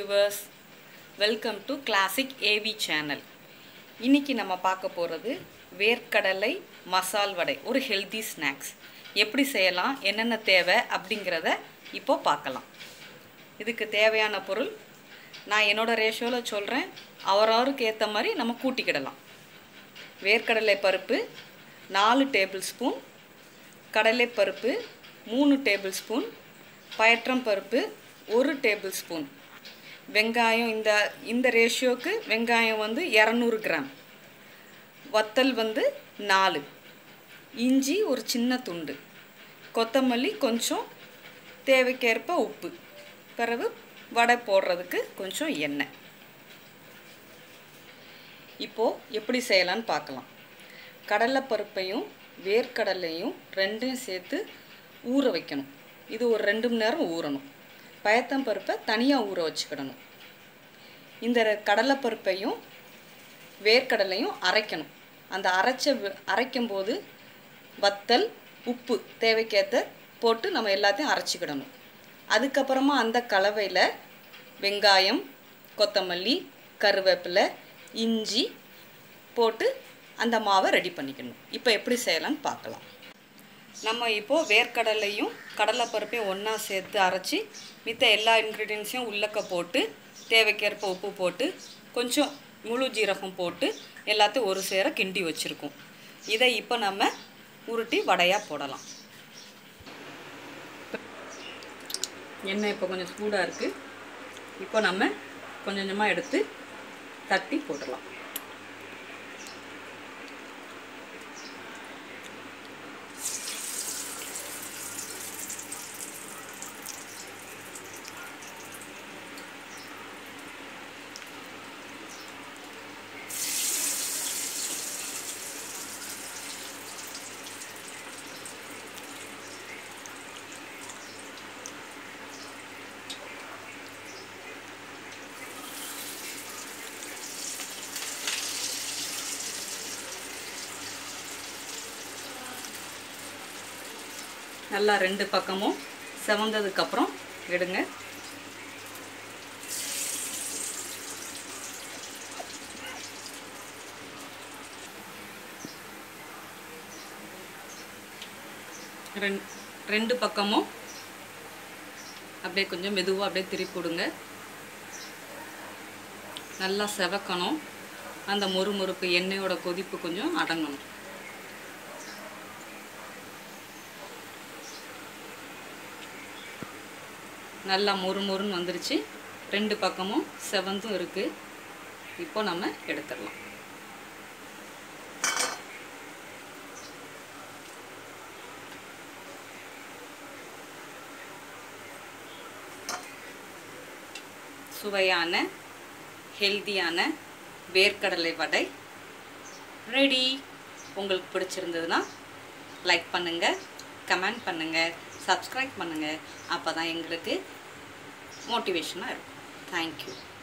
viewers welcome to classic AV channel இன்னைக்கு நம்ம பார்க்க போகிறது வேர்க்கடலை மசால் வடை ஒரு ஹெல்தி ஸ்நாக்ஸ் எப்படி செய்யலாம் என்னென்ன தேவை அப்படிங்கிறத இப்போ பார்க்கலாம் இதுக்கு தேவையான பொருள் நான் என்னோட ரேஷியோவில் சொல்கிறேன் அவரவருக்கு ஏற்ற மாதிரி நம்ம கூட்டிக்கிடலாம் வேர்க்கடலை பருப்பு நாலு டேபிள் ஸ்பூன் கடலைப்பருப்பு மூணு டேபிள் ஸ்பூன் பயற்றம் பருப்பு ஒரு டேபிள் ஸ்பூன் வெங்காயம் இந்த இந்த ரேஷியோக்கு வெங்காயம் வந்து இரநூறு கிராம் வத்தல் வந்து நாலு இஞ்சி ஒரு சின்ன துண்டு கொத்தமல்லி கொஞ்சம் தேவைக்கேற்ப உப்பு பிறகு வடை போடுறதுக்கு கொஞ்சம் எண்ணெய் இப்போது எப்படி செய்யலான்னு பார்க்கலாம் கடலைப்பருப்பையும் வேர்க்கடலையும் ரெண்டையும் சேர்த்து ஊற வைக்கணும் இது ஒரு ரெண்டு மணி நேரம் ஊறணும் பயத்தம் பருப்பை தனியாக ஊற வச்சுக்கிடணும் இந்த கடலைப்பருப்பையும் வேர்க்கடலையும் அரைக்கணும் அந்த அரைச்ச வி- அரைக்கும்போது வத்தல் உப்பு தேவைக்கேற்ற போட்டு நம்ம எல்லாத்தையும் அரைச்சிக்கிடணும் அதுக்கப்புறமா அந்த கலவையில் வெங்காயம் கொத்தமல்லி கருவேப்பிலை இஞ்சி போட்டு அந்த மாவை ரெடி பண்ணிக்கணும் இப்போ எப்படி செய்யலாம்னு பார்க்கலாம் நம்ம இப்போது வேர்க்கடலையும் கடலைப்பருப்பையும் ஒன்றா சேர்த்து அரைச்சி மித்த எல்லா இன்க்ரீடியன்ஸையும் உள்ளக்க போட்டு தேவைக்கேற்ப உப்பு போட்டு கொஞ்சம் முழு ஜீரகம் போட்டு எல்லாத்தையும் ஒரு சேர கிண்டி வச்சுருக்கோம் இதை இப்போ நம்ம உருட்டி வடையாக போடலாம் எண்ணெய் இப்போ கொஞ்சம் சூடாக இருக்குது இப்போ நம்ம கொஞ்சம் கொஞ்சமாக எடுத்து தட்டி போடலாம் நல்லா ரெண்டு பக்கமும் செவந்ததுக்கப்புறம் எடுங்க ரெண் ரெண்டு பக்கமும் அப்படியே கொஞ்சம் மெதுவாக அப்படியே திருப்பி விடுங்க நல்லா செவக்கணும் அந்த மொறுமொறுப்பு எண்ணெயோட கொதிப்பு கொஞ்சம் அடங்கணும் நல்லா மொறுமொறுன்னு வந்துருச்சு ரெண்டு பக்கமும் செவந்தும் இருக்குது இப்போ நம்ம எடுத்துடலாம் சுவையான ஹெல்தியான வேர்க்கடலை வடை ரெடி உங்களுக்கு பிடிச்சிருந்ததுன்னா லைக் பண்ணுங்கள் கமெண்ட் பண்ணுங்கள் சப்ஸ்கிரைப் பண்ணுங்கள் அப்போ தான் எங்களுக்கு மோட்டிவேஷனாக இருக்கும் தேங்க்யூ